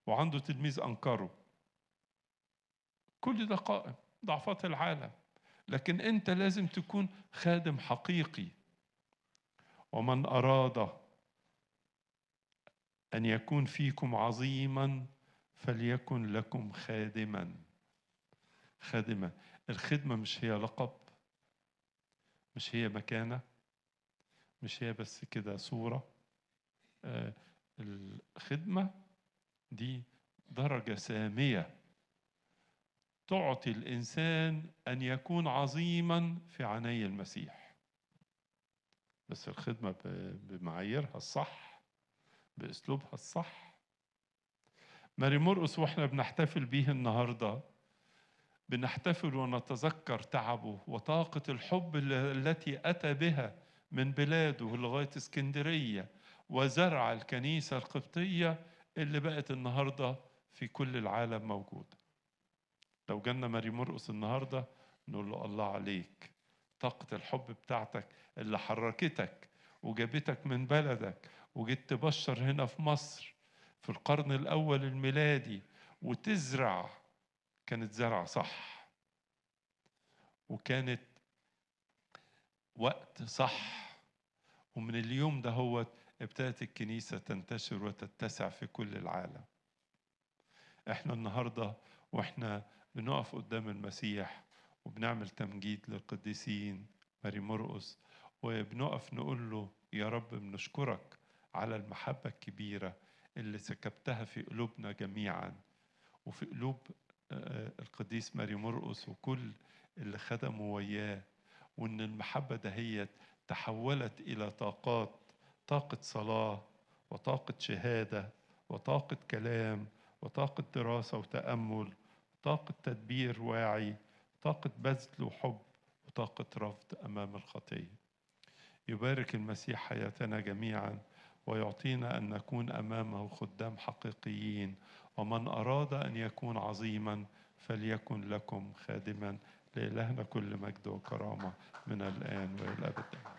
وعنده تلميذ أنكره كل ده قائم ضعفات العالم لكن أنت لازم تكون خادم حقيقي ومن أراد أن يكون فيكم عظيما فليكن لكم خادما خادمة الخدمة مش هي لقب مش هي مكانة مش هي بس كده صورة آه الخدمة دي درجة سامية تعطي الإنسان أن يكون عظيما في عيني المسيح بس الخدمة بمعاييرها الصح بأسلوبها الصح ماري مرقس واحنا بنحتفل بيه النهارده بنحتفل ونتذكر تعبه وطاقة الحب التي أتى بها من بلاده لغاية اسكندرية وزرع الكنيسة القبطية اللي بقت النهاردة في كل العالم موجودة لو جالنا ماري مرقس النهاردة نقول له الله عليك طاقة الحب بتاعتك اللي حركتك وجابتك من بلدك وجيت تبشر هنا في مصر في القرن الأول الميلادي وتزرع كانت زرع صح وكانت وقت صح ومن اليوم ده هو ابتدت الكنيسة تنتشر وتتسع في كل العالم احنا النهاردة واحنا بنقف قدام المسيح وبنعمل تمجيد للقديسين ماري مرقس وبنقف نقول له يا رب بنشكرك على المحبة الكبيرة اللي سكبتها في قلوبنا جميعا وفي قلوب القديس ماري مرقس وكل اللي خدموا وياه وان المحبة دهيت تحولت إلى طاقات طاقة صلاة وطاقة شهادة وطاقة كلام وطاقة دراسة وتأمل طاقة تدبير واعي طاقة بذل وحب وطاقة رفض أمام الخطية يبارك المسيح حياتنا جميعا ويعطينا أن نكون أمامه خدام حقيقيين ومن أراد أن يكون عظيما فليكن لكم خادما لإلهنا كل مجد وكرامة من الآن وإلى الأبد